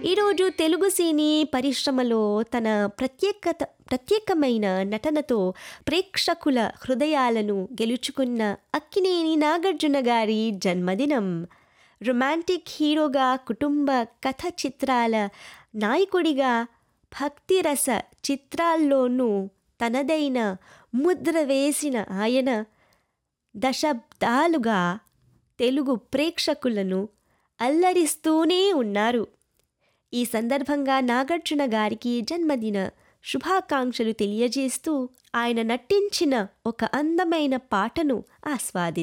ఈరోజు తెలుగు సినీ పరిశ్రమలో తన ప్రత్యేకత ప్రత్యేకమైన నటనతో ప్రేక్షకుల హృదయాలను గెలుచుకున్న అక్కినేని నాగార్జున గారి జన్మదినం రొమాంటిక్ హీరోగా కుటుంబ కథ చిత్రాల నాయకుడిగా భక్తిరస చిత్రాల్లోనూ తనదైన ముద్ర వేసిన ఆయన దశాబ్దాలుగా తెలుగు ప్రేక్షకులను అల్లరిస్తూనే ఉన్నారు ఈ సందర్భంగా నాగార్జున గారికి జన్మదిన శుభాకాంక్షలు తెలియజేస్తూ ఆయన నటించిన ఒక అందమైన పాటను ఆస్వాది